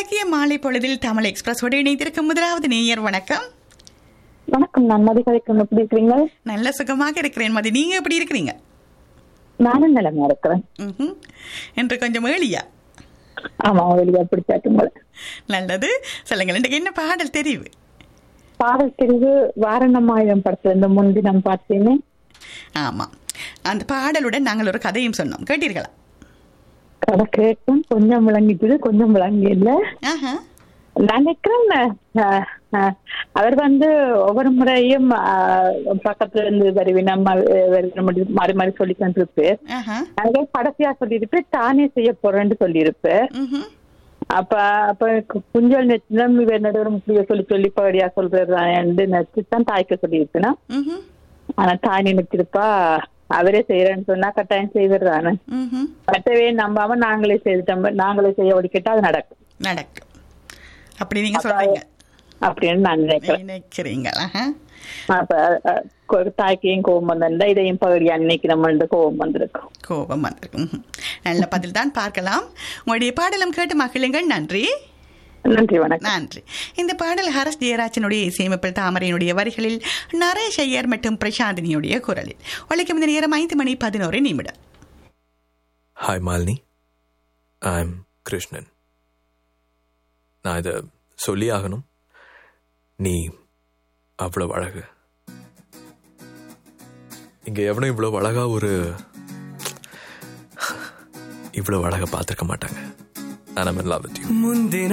அழகிய மாலை பொழுதில் தமிழ் எக்ஸ்பிரஸோடு இணைந்திருக்கும் முதலாவது நேயர் வணக்கம் வணக்கம் நான் மதி கதைக்கு எப்படி இருக்கிறீங்க நல்ல சுகமாக இருக்கிறேன் மதி நீங்க எப்படி இருக்கிறீங்க நானும் நிலைமையா இருக்கிறேன் ம்ஹும். என்று கொஞ்சம் ஏழியா ஆமா வெளியே பிடிச்சாட்டுங்கள நல்லது சொல்லுங்கள் இன்றைக்கு என்ன பாடல் தெரிவு பாடல் தெரிவு வாரணமாயிரம் படத்துல இந்த முன்தினம் பார்த்தேனே ஆமா அந்த பாடலுடன் நாங்கள் ஒரு கதையும் சொன்னோம் கேட்டீர்களா கதை கேட்கும் கொஞ்சம் விளங்கிட்டுது கொஞ்சம் விளங்கி இல்ல ஆஹா நான் நினைக்கிறேன் அஹ், அஹ், அவர் வந்து ஒவ்வொரு முறையும் அஹ், பக்கத்துல இருந்து வருவினா மாறி மாறி சொல்லி கொண்டிருப்பேன் ஆஹா அதே கடைசியா சொல்லியிருப்பு தானே செய்ய போறேன்னு சொல்லியிருப்பேன் ம்ஹும். அப்ப அப்ப கு- குஞ்சல் நெச்சினம் இவர் நடுவர் இப்படியே சொல்லி சொல்லி பகடியா சொல்றது நச்சு தான் தாய்க்க சொல்லியிருக்குன்னா ம்ஹும். ஆனா தாய் நினைச்சிருப்பா அவரே செய்யறேன்னு சொன்னா கட்டாயம் செய்வது தானே ம்ஹும். மற்றவே நம்பாம நாங்களே செய்துட்டோம் நாங்களே செய்ய ஒடிக்கிட்டா அது நடக்கும் நடக்கும் அப்படி நீங்க சொல்றீங்க அப்படின்னு நான் நினைக்கிறேன் நினைக்கிறீங்க ஆஹா. அப்ப அஹ், கொ- தாய்க்கையும் கோபம் வந்திருந்தா இதையும் பகடியா அன்னைக்கு நம்ம கோபம் வந்திருக்கும் கோபம் வந்திருக்கும் ம்ஹும். நல்ல பதில் தான் பார்க்கலாம் உங்களுடைய பாடலும் கேட்டு மகிழுங்கள் நன்றி நன்றி வணக்கம் நன்றி இந்த பாடல் ஹரஸ் ஜெயராஜனுடைய இசையமைப்பில் தாமரையினுடைய வரிகளில் நரேஷ் ஐயர் மற்றும் பிரசாந்தினியுடைய குரலில் உழைக்கும் இந்த நேரம் ஐந்து மணி பதினோரு நிமிடம் hi Malini I am Krishnan நான் இதை சொல்லி ஆகணும் நீ அவ்வளவு அழகு இங்க எவனும் இவ்வளவு அழகா ஒரு இவ்வளவு அழகா பார்த்திருக்க மாட்டாங்க நான் லவ் வித் யூ ಮುಂದಿನ